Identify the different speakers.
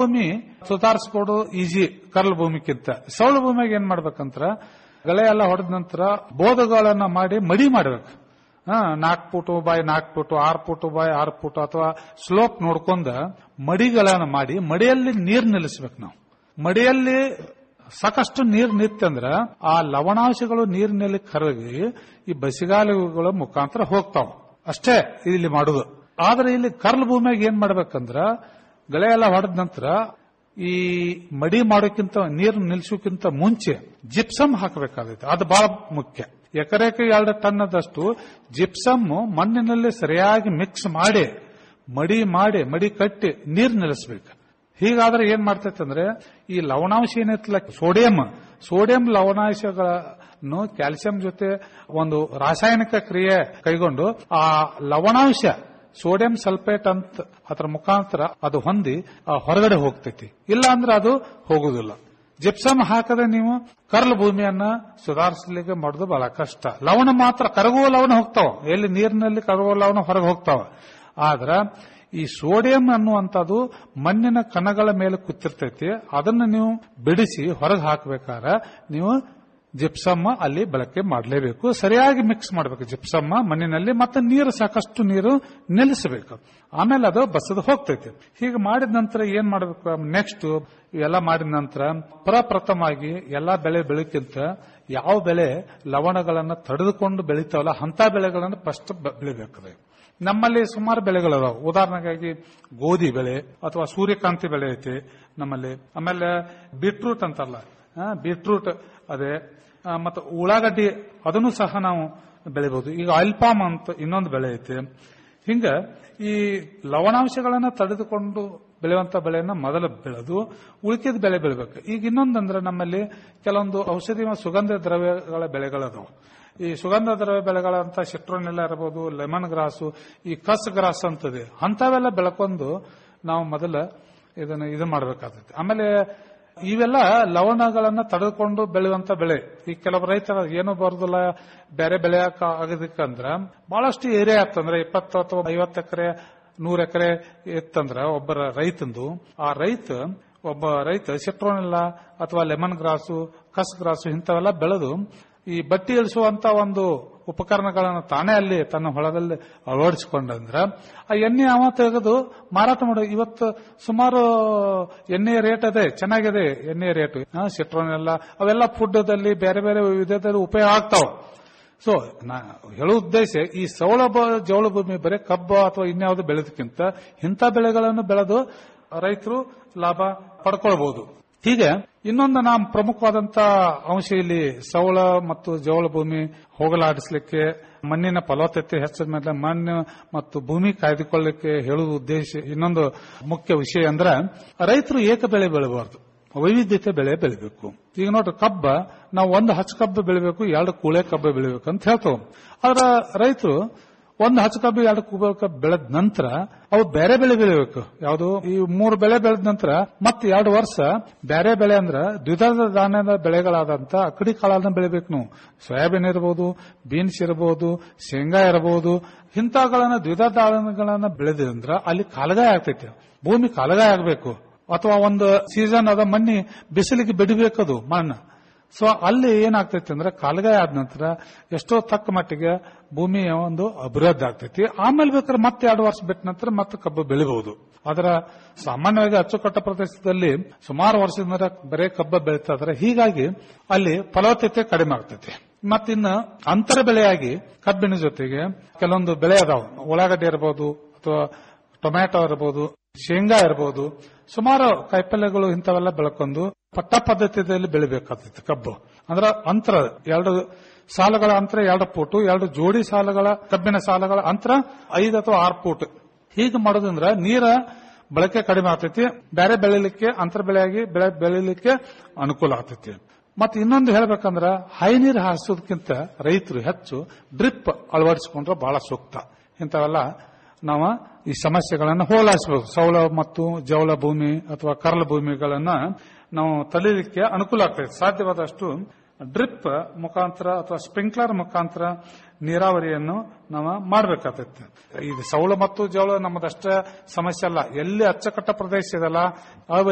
Speaker 1: ಭೂಮಿ ಸುಧಾರಿಸ್ಕೊಡು easy curl ಭೂಮಿಕ್ಕಿಂತ ಸೌಳು ಭೂಮಿಯಾಗ ಏನ್ ಮಾಡ್ಬೇಕಂದ್ರ ಗಳೆ ಎಲ್ಲ ಹೊಡೆದ ನಂತರ ಬೋಧಗಳನ್ನ ಮಾಡಿ ಮಡಿ ಮಾಡ್ಬೇಕು ಹಾ ನಾಲ್ಕು ಫುಟು ಬಾಯ್ ನಾಲ್ಕು ಫುಟು ಆರು ಫುಟು ಬಾಯ್ ಆರು ಫುಟು ಅಥವಾ ಸ್ಲೋಪ್ ನೋಡ್ಕೊಂಡ ಮಡಿಗಳನ್ನ ಮಾಡಿ ಮಡಿಯಲ್ಲಿ ನೀರ್ ನಿಲ್ಲಿಸ್ಬೇಕು ನಾವು ಮಡಿಯಲ್ಲಿ ಸಾಕಷ್ಟು ನೀರ್ ನಿತ್ತಂದ್ರ ಆ ಲವಣಾಂಶಗಳು ನೀರಿನಲ್ಲಿ ಕರಗಿ ಈ ಬಸಿಗಾಲುಗಳ ಮುಖಾಂತರ ಹೋಗ್ತಾವ ಅಷ್ಟೇ ಇಲ್ಲಿ ಮಾಡುದು ಆದ್ರೆ ಇಲ್ಲಿ ಕರ್ಲ್ ಭೂಮಿಯಾಗ ಏನ್ ಮಾಡ್ಬೇಕಂದ್ರ ಗಳೆ ಎಲ್ಲ ಹೊಡೆದ ನಂತರ ಈ ಮಡಿ ಮಾಡೋಕ್ಕಿಂತ ನೀರು ನಿಲ್ಸೋಕ್ಕಿಂತ ಮುಂಚೆ ಜಿಪ್ಸಮ್ ಹಾಕಬೇಕಾಗುತ್ತೆ ಅದು ಬಹಳ ಮುಖ್ಯ ಎಕರೆಗೆ ಎರಡು ಟನ್ನದಷ್ಟು ಜಿಪ್ಸಮ್ ಮಣ್ಣಿನಲ್ಲಿ ಸರಿಯಾಗಿ ಮಿಕ್ಸ್ ಮಾಡಿ ಮಡಿ ಮಾಡಿ ಮಡಿ ಕಟ್ಟಿ ನೀರು ನಿಲ್ಲಿಸಬೇಕು ಹೀಗಾದ್ರೆ ಏನ್ ಮಾಡ್ತೈತೆ ಅಂದ್ರೆ ಈ ಲವಣಾಂಶ ಏನೈತಲ್ಲ ಸೋಡಿಯಂ ಸೋಡಿಯಂ ಲವಣಾಂಶಗಳನ್ನು ಕ್ಯಾಲ್ಸಿಯಂ ಜೊತೆ ಒಂದು ರಾಸಾಯನಿಕ ಕ್ರಿಯೆ ಕೈಗೊಂಡು ಆ ಲವಣಾಂಶ ಸೋಡಿಯಂ ಸಲ್ಫೇಟ್ ಅಂತ ಅದರ ಮುಖಾಂತರ ಅದು ಹೊಂದಿ ಆ ಹೊರಗಡೆ ಹೋಗ್ತೈತಿ ಇಲ್ಲ ಅಂದ್ರೆ ಅದು ಹೋಗುದಿಲ್ಲ ಜಿಪ್ಸಮ್ ಹಾಕದೆ ನೀವು ಕರ್ಲ್ ಭೂಮಿಯನ್ನ ಸುಧಾರಿಸಲಿಕ್ಕೆ ಮಾಡೋದು ಬಹಳ ಕಷ್ಟ ಲವಣ ಮಾತ್ರ ಕರಗುವ ಲವಣ ಹೋಗ್ತಾವ ಎಲ್ಲಿ ನೀರಿನಲ್ಲಿ ಕರಗುವ ಲವಣ ಹೊರಗೆ ಹೋಗ್ತಾವ ಆದ್ರ ಈ ಸೋಡಿಯಂ ಅನ್ನುವಂಥದ್ದು ಮಣ್ಣಿನ ಕಣಗಳ ಮೇಲೆ ಕೂತಿರ್ತೈತಿ ಅದನ್ನ ನೀವು ಬಿಡಿಸಿ ಹೊರಗೆ ಹಾಕಬೇಕಾದ್ರೆ ನೀವು ಜಿಪ್ಸಮ್ಮ ಅಲ್ಲಿ ಬಳಕೆ ಮಾಡಲೇಬೇಕು ಸರಿಯಾಗಿ ಮಿಕ್ಸ್ ಮಾಡಬೇಕು ಜಿಪ್ಸಮ್ಮ ಮಣ್ಣಿನಲ್ಲಿ ಮತ್ತೆ ನೀರು ಸಾಕಷ್ಟು ನೀರು ನಿಲ್ಲಿಸಬೇಕು ಆಮೇಲೆ ಅದು ಬಸದು ಹೋಗ್ತೈತಿ ಹೀಗೆ ಮಾಡಿದ ನಂತರ ಏನ್ ಮಾಡಬೇಕು ನೆಕ್ಸ್ಟ್ ಇವೆಲ್ಲ ಮಾಡಿದ ನಂತರ ಪ್ರಪ್ರಥಮವಾಗಿ ಎಲ್ಲಾ ಬೆಳೆ ಬೆಳಕಿಂತ ಯಾವ ಬೆಳೆ ಲವಣಗಳನ್ನ ತಡೆದುಕೊಂಡು ಬೆಳಿತಾವಲ್ಲ ಅಂತ ಬೆಳೆಗಳನ್ನು ಫಸ್ಟ್ ಬೆಳಿಬೇಕು ನಮ್ಮಲ್ಲಿ ಸುಮಾರು ಬೆಳೆಗಳದಾವ ಉದಾಹರಣೆಗಾಗಿ ಗೋಧಿ ಬೆಳೆ ಅಥವಾ ಸೂರ್ಯಕಾಂತಿ ಬೆಳೆ ಐತಿ ನಮ್ಮಲ್ಲಿ ಆಮೇಲೆ ಬೀಟ್ರೂಟ್ ಅಂತಲ್ಲ ಬೀಟ್ರೂಟ್ ಅದೇ ಮತ್ತು ಉಳ್ಳಾಗಡ್ಡಿ ಅದನ್ನು ಸಹ ನಾವು ಬೆಳಿಬಹುದು ಈಗ ಆಯಿಲ್ ಪಾಮ್ ಅಂತ ಇನ್ನೊಂದು ಬೆಳೆ ಐತಿ ಹಿಂಗ ಈ ಲವಣಾಂಶಗಳನ್ನ ತಡೆದುಕೊಂಡು ಬೆಳೆಯುವಂತ ಬೆಳೆಯನ್ನ ಮೊದಲು ಬೆಳೆದು ಉಳಿಕೆದ ಬೆಳೆ ಬೆಳಿಬೇಕು ಈಗ ಇನ್ನೊಂದಂದ್ರೆ ನಮ್ಮಲ್ಲಿ ಕೆಲವೊಂದು ಔಷಧಿ ಮತ್ತು ಸುಗಂಧ ದ್ರವ್ಯಗಳ ಬೆಳೆಗಳದಾವು ಈ ಸುಗಂಧ ದ್ರವ್ಯ ಬೆಳೆಗಳಂತ ಸಿಟ್ರೋನೆಲ್ಲ ಇರಬಹುದು ಲೆಮನ್ ಗ್ರಾಸು ಈ ಕಸ್ ಗ್ರಾಸ್ ಅಂತದೆ ಅಂತವೆಲ್ಲ ಬೆಳ್ಕೊಂಡು ನಾವು ಮೊದಲ ಇದನ್ನ ಇದು ಮಾಡಬೇಕಾಗುತ್ತೆ ಆಮೇಲೆ ಇವೆಲ್ಲ ಲವಣಗಳನ್ನ ತಡೆದುಕೊಂಡು ಬೆಳೆಯುವಂತ ಬೆಳೆ ಈ ಕೆಲವು ರೈತರ ಏನು ಬರೋದಿಲ್ಲ ಬೇರೆ ಬೆಳೆ ಆಗೋದಕ್ಕಂದ್ರ ಬಹಳಷ್ಟು ಏರಿಯಾ ಆತಂದ್ರೆ ಇಪ್ಪತ್ತು ಅಥವಾ ಐವತ್ತು ಎಕರೆ ನೂರ ಎಕರೆ ಇತ್ತಂದ್ರ ಒಬ್ಬರ ರೈತಂದು ಆ ರೈತ ಒಬ್ಬ ರೈತ ಸಿಟ್ರೋನೆಲ್ಲ ಅಥವಾ ಲೆಮನ್ ಗ್ರಾಸು ಕಸ್ ಗ್ರಾಸು ಇಂಥವೆಲ್ಲ ಬೆಳೆದು ಈ ಬಟ್ಟಿ ಇಳಿಸುವಂತ ಒಂದು ಉಪಕರಣಗಳನ್ನು ತಾನೇ ಅಲ್ಲಿ ತನ್ನ ಹೊಲದಲ್ಲಿ ಅಳವಡಿಸಿಕೊಂಡಂದ್ರ ಆ ಎಣ್ಣೆ ಅವ ತೆಗೆದು ಮಾರಾಟ ಮಾಡ ಇವತ್ತು ಸುಮಾರು ಎಣ್ಣೆಯ ರೇಟ್ ಅದೇ ಚೆನ್ನಾಗಿದೆ ಎಣ್ಣೆಯ ರೇಟ್ ಸಿಟ್ರೋನ್ ಎಲ್ಲ ಅವೆಲ್ಲ ಫುಡ್ದಲ್ಲಿ ಬೇರೆ ಬೇರೆ ವಿಧದಲ್ಲಿ ಉಪಯೋಗ ಆಗ್ತಾವ ಸೊ ನಾ ಹೇಳೋ ಉದ್ದೇಶ ಈ ಸೌಳ ಜವಳ ಭೂಮಿ ಬರೀ ಕಬ್ಬು ಅಥವಾ ಇನ್ಯಾವುದು ಬೆಳೆದಕ್ಕಿಂತ ಇಂಥ ಬೆಳೆಗಳನ್ನು ಬೆಳೆದು ರೈತರು ಲಾಭ ಪಡ್ಕೊಳ್ಬಹುದು ಹೀಗೆ ಇನ್ನೊಂದು ನಾವು ಪ್ರಮುಖವಾದಂತ ಅಂಶ ಇಲ್ಲಿ ಸೌಳ ಮತ್ತು ಜವಳ ಭೂಮಿ ಹೋಗಲಾಡಿಸಲಿಕ್ಕೆ ಮಣ್ಣಿನ ಫಲವತ್ತತೆ ಹೆಚ್ಚದ ಮೇಲೆ ಮಣ್ಣು ಮತ್ತು ಭೂಮಿ ಕಾಯ್ದುಕೊಳ್ಳಲಿಕ್ಕೆ ಹೇಳುವ ಉದ್ದೇಶ ಇನ್ನೊಂದು ಮುಖ್ಯ ವಿಷಯ ಅಂದ್ರೆ ರೈತರು ಏಕ ಬೆಳೆ ಬೆಳಬಾರದು ವೈವಿಧ್ಯತೆ ಬೆಳೆ ಬೆಳಿಬೇಕು ಈಗ ನೋಡ್ರಿ ಕಬ್ಬ ನಾವು ಒಂದು ಹಚ್ಚ ಕಬ್ಬು ಬೆಳಿಬೇಕು ಎರಡು ಕೂಳೆ ಕಬ್ಬು ಬೆಳಿಬೇಕು ಅಂತ ಹೇಳ್ತಾವ ಆದ್ರ ರೈತರು ಒಂದು ಹಚ್ಚ ಕಬ್ಬು ಎರಡು ಕೂಳೆ ಕಬ್ಬು ಬೆಳೆದ ನಂತರ ಅವು ಬೇರೆ ಬೆಳೆ ಬೆಳಿಬೇಕು ಯಾವುದು ಈ ಮೂರು ಬೆಳೆ ಬೆಳೆದ ನಂತರ ಮತ್ತೆ ಎರಡು ವರ್ಷ ಬೇರೆ ಬೆಳೆ ಅಂದ್ರ ದ್ವಿದಳ ಧಾನ್ಯದ ಬೆಳೆಗಳಾದಂತ ಅಕ್ಕಡಿ ಕಾಳನ್ನ ಬೆಳಿಬೇಕು ನಾವು ಸೋಯಾಬೀನ್ ಇರಬಹುದು ಬೀನ್ಸ್ ಇರಬಹುದು ಶೇಂಗಾ ಇರಬಹುದು ಇಂಥವುಗಳನ್ನ ದ್ವಿದಳ ಧಾನ್ಯಗಳನ್ನ ಬೆಳೆದಂದ್ರ ಅಲ್ಲಿ ಕಾಲಗಾಯ ಆಗ್ತೈತಿ ಭೂಮಿ ಕಾಲಗಾಯ ಆಗಬೇಕು ಅಥವಾ ಒಂದು ಸೀಸನ್ ಅದ ಮಣ್ಣಿ ಬಿಸಿಲಿಗೆ ಬಿಡಬೇಕದು ಮಣ್ಣು ಸೊ ಅಲ್ಲಿ ಏನಾಗ್ತೈತಿ ಅಂದ್ರೆ ಕಾಲಗಾಯ ಆದ ನಂತರ ಎಷ್ಟೋ ತಕ್ಕ ಮಟ್ಟಿಗೆ ಭೂಮಿಯ ಒಂದು ಅಭಿವೃದ್ಧಿ ಆಗ್ತೈತಿ ಆಮೇಲೆ ಬೇಕಾದ್ರೆ ಮತ್ತೆ ಎರಡು ವರ್ಷ ಬಿಟ್ಟ ನಂತರ ಮತ್ತೆ ಕಬ್ಬು ಬೆಳಿಬಹುದು ಅದರ ಸಾಮಾನ್ಯವಾಗಿ ಅಚ್ಚುಕಟ್ಟ ಪ್ರದೇಶದಲ್ಲಿ ಸುಮಾರು ವರ್ಷದಿಂದ ಬರೇ ಕಬ್ಬ ಬೆಳೀತಾ ಇದ್ರೆ ಹೀಗಾಗಿ ಅಲ್ಲಿ ಫಲವತ್ತತೆ ಕಡಿಮೆ ಆಗ್ತೈತಿ ಮತ್ತಿನ್ನು ಅಂತರ ಬೆಳೆಯಾಗಿ ಕಬ್ಬಿನ ಜೊತೆಗೆ ಕೆಲವೊಂದು ಬೆಳೆ ಅದಾವ ಉಳ್ಳಾಗಡ್ಡಿ ಇರಬಹುದು ಅಥವಾ ಟೊಮ್ಯಾಟೊ ಇರಬಹುದು ಶೇಂಗಾ ಇರಬಹುದು ಸುಮಾರು ಕಾಯಿಪಲ್ಯಗಳು ಇಂಥವೆಲ್ಲ ಬೆಳ್ಕೊಂಡು ಪಟ್ಟ ಪದ್ಧತಿಯಲ್ಲಿ ಬೆಳಿಬೇಕಾಗ್ತೈತಿ ಕಬ್ಬು ಅಂದ್ರ ಅಂತರ ಎರಡು ಸಾಲುಗಳ ಅಂತರ ಎರಡು ಫೂಟು ಎರಡು ಜೋಡಿ ಸಾಲುಗಳ ಕಬ್ಬಿನ ಸಾಲುಗಳ ಅಂತರ ಐದು ಅಥವಾ ಆರು ಫೂಟ್ ಹೀಗೆ ಮಾಡೋದ್ರಿಂದ ನೀರ ಬಳಕೆ ಕಡಿಮೆ ಆಗ್ತೈತಿ ಬೇರೆ ಬೆಳಿಲಿಕ್ಕೆ ಅಂತರ ಬೆಳೆಯಾಗಿ ಬೆಳೆ ಬೆಳಿಲಿಕ್ಕೆ ಅನುಕೂಲ ಆಗ್ತೈತಿ ಮತ್ತೆ ಇನ್ನೊಂದು ಹೇಳ್ಬೇಕಂದ್ರ ಹೈ ನೀರು ಹಾರಿಸೋದಕ್ಕಿಂತ ರೈತರು ಹೆಚ್ಚು ಡ್ರಿಪ್ ಅಳವಡಿಸಿಕೊಂಡ್ರೆ ಬಹಳ ಸೂಕ್ತ ಇಂಥವೆಲ್ಲ ನಾವು ಈ ಸಮಸ್ಯೆಗಳನ್ನು ಹೋಲಾಡಿಸಬಹುದು ಸೌಳ ಮತ್ತು ಜವಳ ಭೂಮಿ ಅಥವಾ ಕರಲ ಭೂಮಿಗಳನ್ನ ನಾವು ತಲೀಲಿಕ್ಕೆ ಅನುಕೂಲ ಆಗ್ತದೆ ಸಾಧ್ಯವಾದಷ್ಟು ಡ್ರಿಪ್ ಮುಖಾಂತರ ಅಥವಾ ಸ್ಪ್ರಿಂಕ್ಲರ್ ಮುಖಾಂತರ ನೀರಾವರಿಯನ್ನು ನಾವು ಮಾಡಬೇಕಾಗ್ತೈತೆ ಇದು ಸೌಳ ಮತ್ತು ಜವಳ ನಮ್ಮದಷ್ಟೇ ಸಮಸ್ಯೆ ಅಲ್ಲ ಎಲ್ಲಿ ಅಚ್ಚಕಟ್ಟ ಪ್ರದೇಶ ಇದೆಲ್ಲ